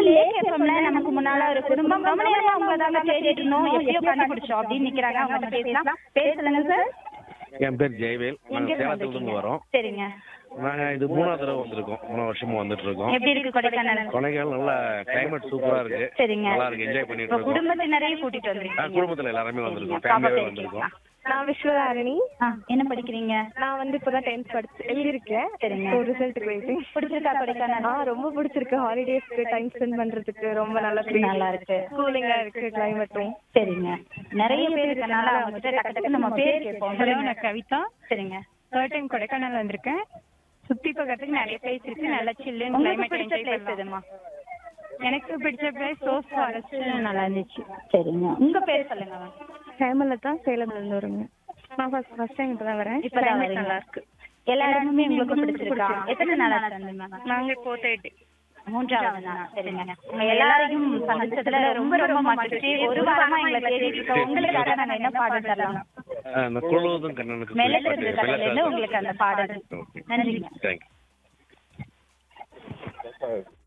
லேக் எஃப்எம்ல நமக்கு முன்னால ஒரு குடும்பம் ரொம்ப நேரமா உங்களை தாங்க தேடிட்டு இருந்தோம் எப்படியோ கண்டுபிடிச்சோம் அப்படின்னு நிக்கிறாங்க அவங்க பேசலாம் பேசலங்க சார் என் பேர் ஜெயவேல் நாங்கள் சேலத்துல இருந்து வரோம் சரிங்க நாங்க இது மூணாவது தடவை வந்திருக்கோம் மூணு வருஷமா வந்துட்டு இருக்கோம் எப்படி இருக்கு கொடைக்கானல் கொடைக்கானல் நல்லா கிளைமேட் சூப்பரா இருக்கு சரிங்க நல்லா இருக்கு என்ஜாய் பண்ணிட்டு உங்க இருக்கோம் குடும்பத்தினரையும் கூட்டிட்டு ஆ, வந்திருக்கீங்க குடும்பத்துல எல்லாருமே வந்திருக்கோம் பாப்பா ஃபேமிலியாவே பேர் வந்திருக்கோம் நான் விஸ்வதாரணி ஆ, என்ன படிக்கிறீங்க நான் வந்து இப்பதான் டென்த் படிச்சு எழுதியிருக்கேன் சரிங்க. ஸோ ரிசல்ட்டுக்கு வெயிட்டிங் பிடிச்சிருக்கா கொடைக்கானல் ஆ ரொம்ப பிடிச்சிருக்கு ஹாலிடேஸ்க்கு டைம் ஸ்பெண்ட் பண்றதுக்கு ரொம்ப நல்லா நல்லா இருக்கு கூலிங்கா இருக்கு கிளைமேட்டும் சரிங்க நிறைய பேர் இருக்கனால அவங்க கிட்ட டக்கு டக்கு நம்ம பேர் கேட்போம் ஹலோ நான் கவிதா சரிங்க தேர்ட் டைம் கொடைக்கானல் வந்திருக்கேன் சுத்தி பார்க்கறதுக்கு நிறைய பிளேஸ் இருக்கு நல்லா சில்லுன்னு உங்களுக்கு கிளைமேட் பிடிச்ச என்ஜாய் பிளேஸ் பண்ணலாம் எதுமா எனக்கு பிடிச்ச பிளேஸ் ரோஸ் ஃபாரஸ்ட் நல்லா இருந்துச்சு சரிங்க உங்க பேர் சொல்லுங்க ஹேமலதா சேலம்ல இருந்து வருங்க நான் ஃபர்ஸ்ட் ஃபர்ஸ்ட் டைம் இப்பதான் வரேன் இப்பதான் Climate வரீங்க. நல்லா இருக்கு எல்லா இடமுமே உங்களுக்கு பிடிச்சிருக்கா எத்தனை நாளா வந்தீங்க நாங்க இப்போ தேர்ட் மூன்றாவது நாள் சரிங்க உங்க எல்லாரையும் சந்திச்சதுல ரொம்ப ரொம்ப மகிழ்ச்சி ஒரு வாரமா எங்களை தேடிட்டு இருக்கோம் உங்களுக்காக நாங்க என்ன பாடல் தரலாம் ஆ, இந்த குழுவதும் கண்ணனுக்கு மெல்லத்திற்கு கதையில இருந்து உங்களுக்கு அந்த பாடல் நன்றிங்க தேங்க்யூ